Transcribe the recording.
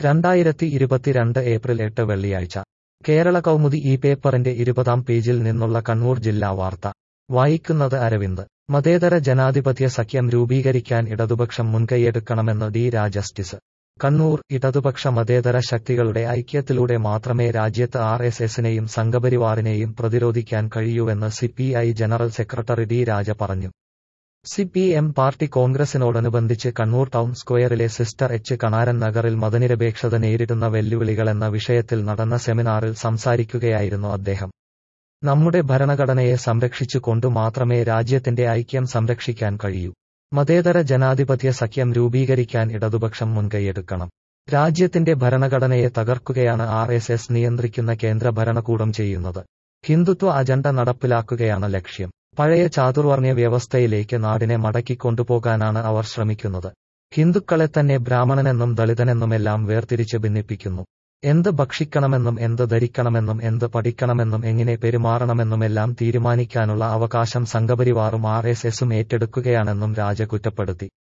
രണ്ടായിരത്തി ഇരുപത്തിരണ്ട് ഏപ്രിൽ എട്ട് വെള്ളിയാഴ്ച കേരള കൗമുദി ഈ പേപ്പറിന്റെ ഇരുപതാം പേജിൽ നിന്നുള്ള കണ്ണൂർ ജില്ലാ വാർത്ത വായിക്കുന്നത് അരവിന്ദ് മതേതര ജനാധിപത്യ സഖ്യം രൂപീകരിക്കാൻ ഇടതുപക്ഷം മുൻകൈയെടുക്കണമെന്ന് ഡി രാജസ്റ്റിസ് കണ്ണൂർ ഇടതുപക്ഷ മതേതര ശക്തികളുടെ ഐക്യത്തിലൂടെ മാത്രമേ രാജ്യത്ത് ആർ എസ് എസിനെയും സംഘപരിവാറിനെയും പ്രതിരോധിക്കാൻ കഴിയൂവെന്ന് CPI general secretary D Raja പറഞ്ഞു സി പി എം പാർട്ടി കോൺഗ്രസിനോടനുബന്ധിച്ച് കണ്ണൂർ ടൗൺ സ്ക്വയറിലെ സിസ്റ്റർ എച്ച് കണാരൻ നഗറിൽ മതനിരപേക്ഷത നേരിടുന്ന വെല്ലുവിളികളെന്ന വിഷയത്തിൽ നടന്ന സെമിനാറിൽ സംസാരിക്കുകയായിരുന്നു അദ്ദേഹം നമ്മുടെ ഭരണഘടനയെ സംരക്ഷിച്ചുകൊണ്ടു മാത്രമേ രാജ്യത്തിന്റെ ഐക്യം സംരക്ഷിക്കാൻ കഴിയൂ മതേതര ജനാധിപത്യ സഖ്യം രൂപീകരിക്കാൻ ഇടതുപക്ഷം മുൻകൈയെടുക്കണം രാജ്യത്തിന്റെ ഭരണഘടനയെ തകർക്കുകയാണ് ആർ എസ് എസ് നിയന്ത്രിക്കുന്ന കേന്ദ്ര ഭരണകൂടം ചെയ്യുന്നത് ഹിന്ദുത്വ അജണ്ട നടപ്പിലാക്കുകയാണ് ലക്ഷ്യം പഴയ ചാതുർവർണ്ണ്യ വ്യവസ്ഥയിലേക്ക് നാടിനെ മടക്കിക്കൊണ്ടുപോകാനാണ് അവർ ശ്രമിക്കുന്നത് ഹിന്ദുക്കളെ തന്നെ ബ്രാഹ്മണനെന്നും ദളിതനെന്നുമെല്ലാം വേർതിരിച്ച് ഭിന്നിപ്പിക്കുന്നു എന്ത് ഭക്ഷിക്കണമെന്നും എന്ത് ധരിക്കണമെന്നും എന്ത് പഠിക്കണമെന്നും എങ്ങനെ പെരുമാറണമെന്നുമെല്ലാം തീരുമാനിക്കാനുള്ള അവകാശം സംഘപരിവാറും ആർ എസ് എസും ഏറ്റെടുക്കുകയാണെന്നും രാജ കുറ്റപ്പെടുത്തി